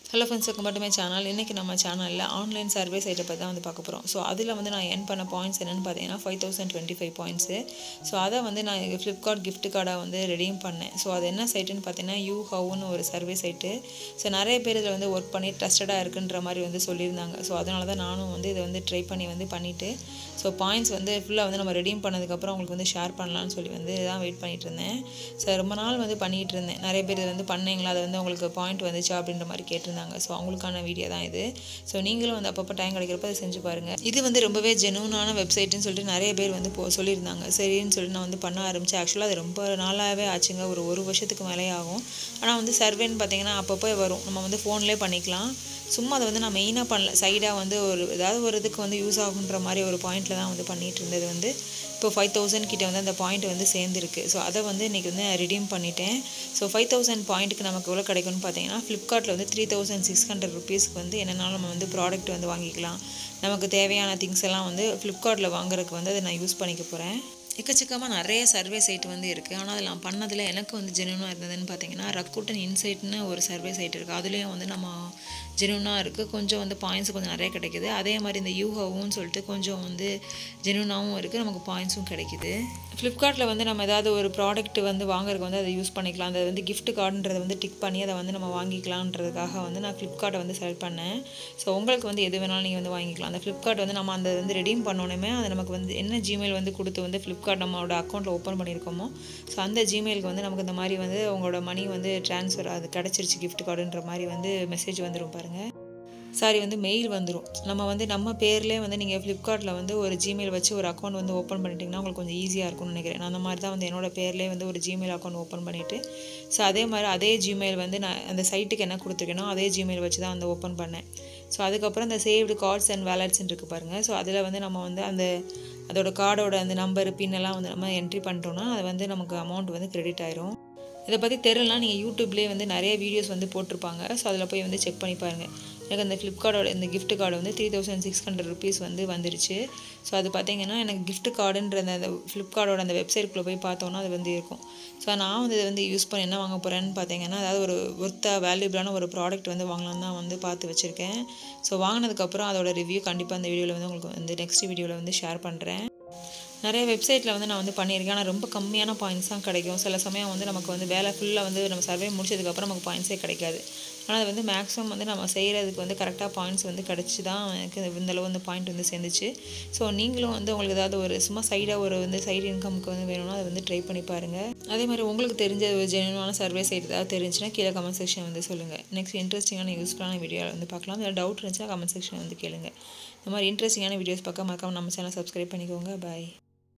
hello friends welcome மட்டுமே channel இன்றைக்கி நம்ம சேனலில் ஆன்லைன் சர்வே சைட்டை பற்றி தான் வந்து பார்க்க போகிறோம் ஸோ அதில் வந்து நான் என் பண்ண பாயிண்ட்ஸ் என்னென்னு பார்த்தீங்கன்னா five thousand twenty five points so அதை வந்து நான் ஃப்ளிப்கார்ட் gift கார்டாக வந்து ரெடீம் பண்ணேன் ஸோ அது என்ன சைட்டுன்னு பார்த்தீங்கன்னா யூ ஹவுன்னு ஒரு சர்வே சைட்டு ஸோ நிறைய பேர் இதில் வந்து ஒர்க் பண்ணி ட்ரஸ்டடாக இருக்குன்ற மாதிரி வந்து சொல்லியிருந்தாங்க ஸோ அதனால தான் நானும் வந்து இதை வந்து ட்ரை பண்ணி வந்து பண்ணிவிட்டு ஸோ பாயிண்ட்ஸ் வந்து ஃபுல்லாக வந்து நம்ம ரெடீம் பண்ணதுக்கப்புறம் உங்களுக்கு வந்து ஷேர் பண்ணலான்னு சொல்லி வந்து தான் வெயிட் பண்ணிகிட்டு இருந்தேன் ஸோ ரொம்ப நாள் வந்து பண்ணிகிட்டு இருந்தேன் நிறைய பேர் இது வந்து பண்ணீங்களா அது வந்து உங்களுக்கு பாயிண்ட் வந்துச்சா அப்படின்ற மாதிரி கேட்டிருந்தாங்க ஸோ அவங்களுக்கான வீடியோ தான் இது ஸோ நீங்களும் வந்து அப்பப்போ டைம் கிடைக்கிறப்ப அதை செஞ்சு பாருங்கள் இது வந்து ரொம்பவே ஜெனூனான வெப்சைட்டுன்னு சொல்லிட்டு நிறைய பேர் வந்து போ சொல்லியிருந்தாங்க சரின்னு சொல்லிட்டு நான் வந்து பண்ண ஆரம்பித்தேன் ஆக்சுவலாக அது ரொம்ப நாளாகவே ஆச்சுங்க ஒரு ஒரு வருஷத்துக்கு மேலே ஆகும் ஆனால் வந்து சர்வேன்னு பார்த்தீங்கன்னா அப்பப்போ வரும் நம்ம வந்து ஃபோன்லேயே பண்ணிக்கலாம் சும்மா அதை வந்து நான் மெயினாக பண்ணல சைடாக வந்து ஒரு ஏதாவது ஒரு இதுக்கு வந்து யூஸ் ஆகுன்ற மாதிரி ஒரு பாயிண்டில் தான் வந்து பண்ணிகிட்டு இருந்தது வந்து இப்போ ஃபைவ் தௌசண்ட் கிட்ட வந்து அந்த பாயிண்ட் வந்து சேர்ந்துருக்கு ஸோ அதை வந்து இன்றைக்கி வந்து ரிடீம் பண்ணிட்டேன் ஸோ ஃபைவ் தௌசண்ட் பாயிண்ட்டுக்கு நமக்கு எவ்வளோ கிடைக்கும்னு பார்த்தீங்கன்னா ஃப்ளிப்கார்ட்டில் வந்து த்ரீ தௌசண்ட் சிக்ஸ் ஹண்ட்ரட் ருபீஸ்க்கு வந்து என்னென்னாலும் நம்ம வந்து ப்ராடக்ட் வந்து வாங்கிக்கலாம் நமக்கு தேவையான திங்ஸ் எல்லாம் வந்து ஃப்ளிப்கார்ட்டில் வாங்குறதுக்கு வந்து அதை நான் யூஸ் பண்ணிக்க போகிறேன் எக்கச்சக்கமாக நிறைய சர்வே சைட் வந்து இருக்குது ஆனால் அதில் நான் பண்ணதில் எனக்கு வந்து ஜெனுவனாக இருந்ததுன்னு பார்த்தீங்கன்னா ரக்கூட்டன் இன்சைட்னு ஒரு சர்வே சைட் இருக்குது அதுலேயும் வந்து நம்ம ஜெனுவனாக இருக்குது கொஞ்சம் வந்து பாயிண்ட்ஸ் கொஞ்சம் நிறைய கிடைக்குது அதே மாதிரி இந்த யூஹோவும் சொல்லிட்டு கொஞ்சம் வந்து ஜெனுவனாகவும் இருக்குது நமக்கு பாயிண்ட்ஸும் கிடைக்குது ஃப்ளிப்கார்ட்டில் வந்து நம்ம ஏதாவது ஒரு ப்ராடக்ட் வந்து வாங்குறதுக்கு வந்து அதை யூஸ் பண்ணிக்கலாம் அந்த வந்து gift கார்டுன்றதை வந்து டிக் பண்ணி அதை வந்து நம்ம வாங்கிக்கலான்றதுக்காக வந்து நான் ஃப்ளிப்கார்ட்டை வந்து செலக்ட் பண்ணேன் ஸோ உங்களுக்கு வந்து எது வேணாலும் நீங்கள் வந்து வாங்கிக்கலாம் அந்த ஃப்ளிப்கார்ட் வந்து நம்ம அந்த வந்து ரெடீம் பண்ணோன்னே அது நமக்கு வந்து என்ன ஜிமெயில் வந்து கொடுத்து வந்து ஃப்ளிப்கார்ட் நம்மளோட அக்கௌண்ட்டில் ஓப்பன் பண்ணியிருக்கோமோ ஸோ அந்த ஜிமெயிலுக்கு வந்து நமக்கு இந்த மாதிரி வந்து உங்களோட மணி வந்து ட்ரான்ஸ்ஃபர் அது கிடச்சிருச்சு gift கார்டுன்ற மாதிரி வந்து மெசேஜ் வந்துடும் பாருங்கள் சாரி வந்து மெயில் வந்துடும் நம்ம வந்து நம்ம பேர்லேயே வந்து நீங்கள் ஃப்ளிப்கார்ட்டில் வந்து ஒரு ஜிமெயில் வச்சு ஒரு அக்கௌண்ட் வந்து ஓப்பன் பண்ணிட்டீங்கன்னா உங்களுக்கு கொஞ்சம் ஈஸியாக இருக்கும்னு நினைக்கிறேன் நான் அந்த மாதிரி தான் வந்து என்னோட பேர்லேயே வந்து ஒரு ஜிமெயில் அக்கௌண்ட் ஓப்பன் பண்ணிவிட்டு ஸோ அதே மாதிரி அதே ஜிமெயில் வந்து நான் அந்த சைட்டுக்கு என்ன கொடுத்துருக்கேனோ அதே ஜிமெயில் வச்சு தான் வந்து ஓப்பன் பண்ணேன் ஸோ அதுக்கப்புறம் இந்த சேவ்டு கார்ட்ஸ் அண்ட் வேலட்ஸ்ன்னு இருக்குது பாருங்கள் ஸோ அதில் வந்து நம்ம வந்து அந்த அதோட கார்டோட அந்த நம்பர் பின்னெல்லாம் வந்து நம்ம என்ட்ரி பண்ணிட்டோம்னா அது வந்து நமக்கு அமௌண்ட் வந்து கிரெடிட் ஆயிரும் இதை பற்றி தெரிலனா நீங்கள் யூடியூப்லேயே வந்து நிறைய வீடியோஸ் வந்து போட்டிருப்பாங்க ஸோ அதில் போய் வந்து செக் பண்ணி பாருங்கள் எனக்கு அந்த ஃப்ளிப்கார்ட்டோட இந்த gift கார்டு வந்து three thousand six hundred rupees வந்து வந்துருச்சு ஸோ அது பார்த்தீங்கன்னா எனக்கு gift கார்டுன்ற அந்த ஃப்ளிப்கார்ட்டோட அந்த வெப்சைட்குள்ளே போய் பார்த்தோன்னா அது வந்து இருக்கும் ஸோ நான் வந்து இதை வந்து யூஸ் பண்ணி என்ன வாங்க போகிறேன்னு பார்த்தீங்கன்னா அதாவது ஒரு ஒர்த்தாக வேல்யூபிளான ஒரு ப்ராடக்ட் வந்து வாங்கலாம் தான் வந்து பார்த்து வச்சுருக்கேன் ஸோ வாங்கினதுக்கப்புறம் அதோட ரிவ்யூ கண்டிப்பாக அந்த வீடியோவில் வந்து உங்களுக்கு வந்து நெக்ஸ்ட் வீடியோவில் வந்து ஷேர் பண்ணுறேன் நிறைய வெப்சைட்டில் வந்து நான் வந்து பண்ணியிருக்கேன் ஆனால் ரொம்ப கம்மியான பாயிண்ட்ஸ் தான் கிடைக்கும் சில சமயம் வந்து நமக்கு வந்து வேலை ஃபுல்லாக வந்து நம்ம சர்வே முடிச்சதுக்கப்புறம் நமக்கு பாயிண்ட்ஸே கிடைக்காது ஆனால் அது வந்து மேக்ஸிமம் வந்து நம்ம செய்கிறதுக்கு வந்து கரெக்டாக பாயிண்ட்ஸ் வந்து கிடச்சி தான் எனக்கு இந்த அளவு வந்து பாயிண்ட் வந்து சேர்ந்துச்சு ஸோ நீங்களும் வந்து உங்களுக்கு ஏதாவது ஒரு சும்மா சைடாக ஒரு வந்து சைடு இன்கமுக்கு வந்து வேணும்னா அதை வந்து ட்ரை பண்ணி பாருங்கள் அதே மாதிரி உங்களுக்கு தெரிஞ்ச ஒரு ஜெனுவான சர்வே சைட் ஏதாவது தெரிஞ்சுன்னா கீழே கமெண்ட் செக்ஷன் வந்து சொல்லுங்கள் நெக்ஸ்ட் இன்ட்ரெஸ்டிங்கான யூஸ்ஃபுல்லான வீடியோ வந்து பார்க்கலாம் இல்லை டவுட் இருந்துச்சுன்னா கமெண்ட் செக்ஷன் வந்து கேளுங்க இந்த மாதிரி இன்ட்ரெஸ்டிங்கான வீடியோஸ் பார்க்க மறக்காம நம்ம சேனல் சப்ஸ்கிரைப் பண்ணிக்கோங்க பாய்